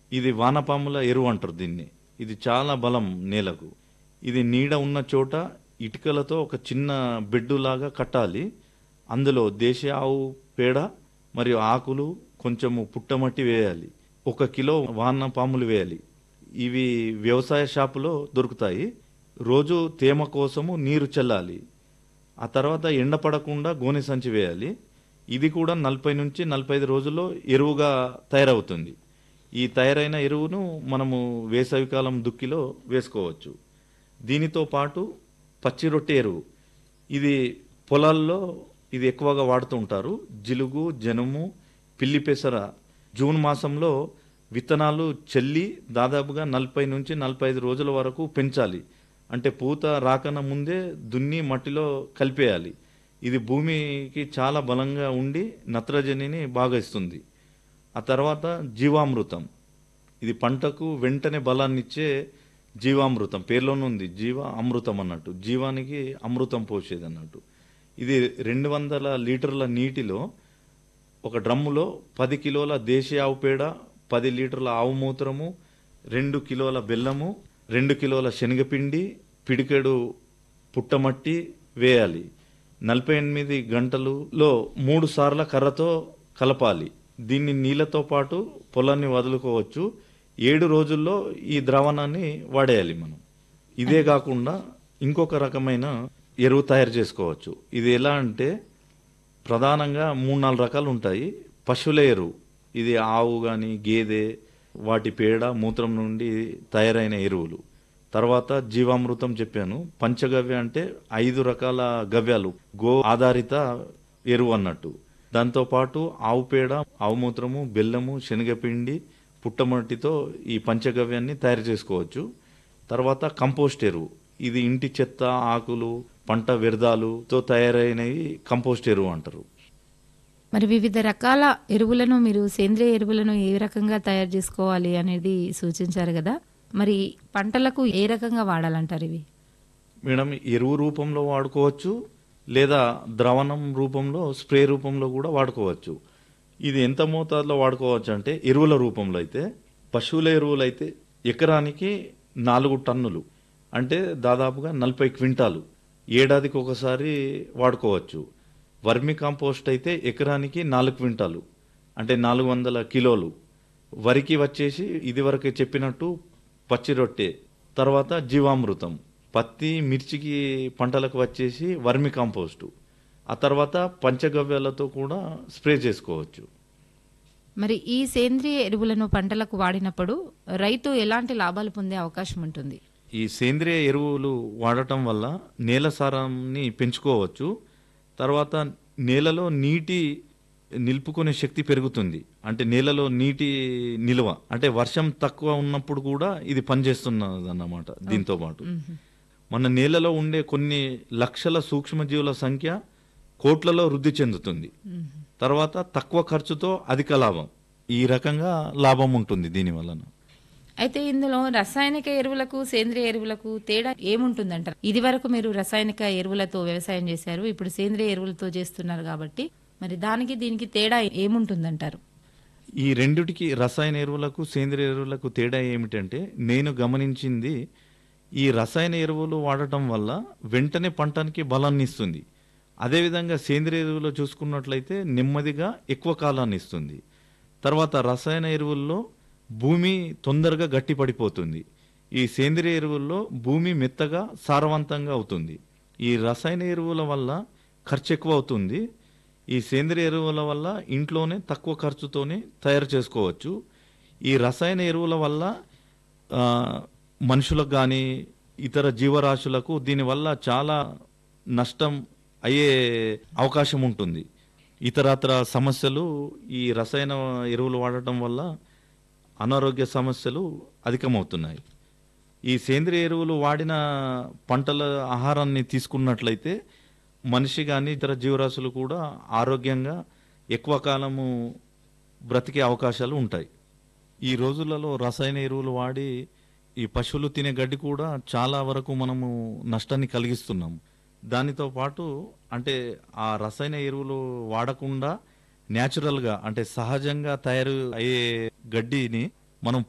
ఇది వానపాముల ఎరువు అంటారు దీన్ని ఇది చాలా బలం నేలకు ఇది నీడ ఉన్న చోట ఇటుకలతో ఒక చిన్న బెడ్డులాగా కట్టాలి అందులో దేశీయ ఆవు పేడ మరియు ఆకులు కొంచెము పుట్టమట్టి వేయాలి ఒక కిలో వానపాములు వేయాలి ఇవి వ్యవసాయ షాపులో దొరుకుతాయి రోజు తేమ కోసము నీరు చల్లాలి ఆ తర్వాత ఎండ పడకుండా గోనె సంచి వేయాలి ఇది కూడా నలభై నుంచి నలభై ఐదు రోజుల్లో ఎరువుగా తయారవుతుంది ఈ తయారైన ఎరువును మనము వేసవికాలం దుక్కిలో వేసుకోవచ్చు దీనితో పాటు పచ్చి రొట్టె ఎరువు ఇది పొలాల్లో ఇది ఎక్కువగా వాడుతూ ఉంటారు జిలుగు జనుము పిల్లి పెసర జూన్ మాసంలో విత్తనాలు చల్లి దాదాపుగా నలభై నుంచి నలభై ఐదు రోజుల వరకు పెంచాలి అంటే పూత రాకన ముందే దున్ని మట్టిలో కలిపేయాలి ఇది భూమికి చాలా బలంగా ఉండి నత్రజనిని బాగా ఇస్తుంది ఆ తర్వాత జీవామృతం ఇది పంటకు వెంటనే బలాన్ని ఇచ్చే జీవామృతం పేర్లోనే ఉంది జీవ అమృతం అన్నట్టు జీవానికి అమృతం పోసేది అన్నట్టు ఇది రెండు వందల లీటర్ల నీటిలో ఒక డ్రమ్ములో పది కిలోల దేశీయ ఆవు పేడ పది లీటర్ల ఆవు మూత్రము రెండు కిలోల బెల్లము రెండు కిలోల శనగపిండి పిడికెడు పుట్టమట్టి వేయాలి నలభై ఎనిమిది గంటలులో మూడు సార్ల కర్రతో కలపాలి దీన్ని నీళ్ళతో పాటు పొలాన్ని వదులుకోవచ్చు ఏడు రోజుల్లో ఈ ద్రావణాన్ని వాడేయాలి మనం ఇదే కాకుండా ఇంకొక రకమైన ఎరువు తయారు చేసుకోవచ్చు ఇది ఎలా అంటే ప్రధానంగా మూడు నాలుగు రకాలు ఉంటాయి పశువుల ఎరువు ఇది ఆవు కానీ గేదె వాటి పేడ మూత్రం నుండి తయారైన ఎరువులు తర్వాత జీవామృతం చెప్పాను పంచగవ్య అంటే ఐదు రకాల గవ్యాలు గో ఆధారిత ఎరువు అన్నట్టు దాంతోపాటు ఆవు పేడ ఆవు మూత్రము బెల్లము శనగపిండి పుట్టమట్టితో ఈ పంచగవ్యాన్ని తయారు చేసుకోవచ్చు తర్వాత కంపోస్ట్ ఎరువు ఇది ఇంటి చెత్త ఆకులు పంట వ్యర్థాలుతో తయారైనవి కంపోస్ట్ ఎరువు అంటారు మరి వివిధ రకాల ఎరువులను మీరు సేంద్రియ ఎరువులను ఏ రకంగా తయారు చేసుకోవాలి అనేది సూచించారు కదా మరి పంటలకు ఏ రకంగా వాడాలంటారు ఇవి మేడం ఎరువు రూపంలో వాడుకోవచ్చు లేదా ద్రవణం రూపంలో స్ప్రే రూపంలో కూడా వాడుకోవచ్చు ఇది ఎంత మోతాదులో వాడుకోవచ్చు అంటే ఎరువుల రూపంలో అయితే పశువుల ఎరువులు అయితే ఎకరానికి నాలుగు టన్నులు అంటే దాదాపుగా నలభై క్వింటాలు ఏడాదికి ఒకసారి వాడుకోవచ్చు వర్మి కాంపోస్ట్ అయితే ఎకరానికి నాలుగు క్వింటాలు అంటే నాలుగు వందల కిలోలు వరికి వచ్చేసి ఇదివరకే చెప్పినట్టు పచ్చి రొట్టె తర్వాత జీవామృతం పత్తి మిర్చికి పంటలకు వచ్చేసి వర్మి కాంపోస్టు ఆ తర్వాత పంచగవ్యాలతో కూడా స్ప్రే చేసుకోవచ్చు మరి ఈ సేంద్రియ ఎరువులను పంటలకు వాడినప్పుడు రైతు ఎలాంటి లాభాలు పొందే అవకాశం ఉంటుంది ఈ సేంద్రియ ఎరువులు వాడటం వల్ల నేల సారాన్ని పెంచుకోవచ్చు తర్వాత నేలలో నీటి నిలుపుకునే శక్తి పెరుగుతుంది అంటే నేలలో నీటి నిల్వ అంటే వర్షం తక్కువ ఉన్నప్పుడు కూడా ఇది పనిచేస్తున్నది అన్నమాట దీంతో పాటు మన నేలలో ఉండే కొన్ని లక్షల సూక్ష్మజీవుల సంఖ్య కోట్లలో వృద్ధి చెందుతుంది తర్వాత తక్కువ ఖర్చుతో అధిక లాభం ఈ రకంగా లాభం ఉంటుంది దీని వలన అయితే ఇందులో రసాయనిక ఎరువులకు సేంద్రియ ఎరువులకు తేడా ఏముంటుందంటారు ఇది వరకు మీరు రసాయనిక ఎరువులతో వ్యవసాయం చేశారు ఇప్పుడు సేంద్రియ ఎరువులతో చేస్తున్నారు కాబట్టి మరి దానికి దీనికి తేడా ఏముంటుందంటారు ఈ రెండిటికి రసాయన ఎరువులకు సేంద్రియ ఎరువులకు తేడా ఏమిటంటే నేను గమనించింది ఈ రసాయన ఎరువులు వాడటం వల్ల వెంటనే పంటనికి బలాన్ని ఇస్తుంది అదేవిధంగా సేంద్రియ ఎరువులు చూసుకున్నట్లయితే నెమ్మదిగా ఎక్కువ కాలాన్ని ఇస్తుంది తర్వాత రసాయన ఎరువుల్లో భూమి తొందరగా గట్టిపడిపోతుంది ఈ సేంద్రియ ఎరువుల్లో భూమి మెత్తగా సారవంతంగా అవుతుంది ఈ రసాయన ఎరువుల వల్ల ఖర్చు ఎక్కువ అవుతుంది ఈ సేంద్రియ ఎరువుల వల్ల ఇంట్లోనే తక్కువ ఖర్చుతోనే తయారు చేసుకోవచ్చు ఈ రసాయన ఎరువుల వల్ల ఆ, మనుషులకు కానీ ఇతర జీవరాశులకు దీనివల్ల చాలా నష్టం అయ్యే అవకాశం ఉంటుంది ఇతరత్ర సమస్యలు ఈ రసాయన ఎరువులు వాడటం వల్ల అనారోగ్య సమస్యలు అధికమవుతున్నాయి ఈ సేంద్రియ ఎరువులు వాడిన పంటల ఆహారాన్ని తీసుకున్నట్లయితే మనిషి కానీ ఇతర జీవరాశులు కూడా ఆరోగ్యంగా ఎక్కువ కాలము బ్రతికే అవకాశాలు ఉంటాయి ఈ రోజులలో రసాయన ఎరువులు వాడి ఈ పశువులు తినే గడ్డి కూడా చాలా వరకు మనము నష్టాన్ని కలిగిస్తున్నాం దానితో పాటు అంటే ఆ రసాయన ఎరువులు వాడకుండా న్యాచురల్గా అంటే సహజంగా తయారు అయ్యే గడ్డిని మనం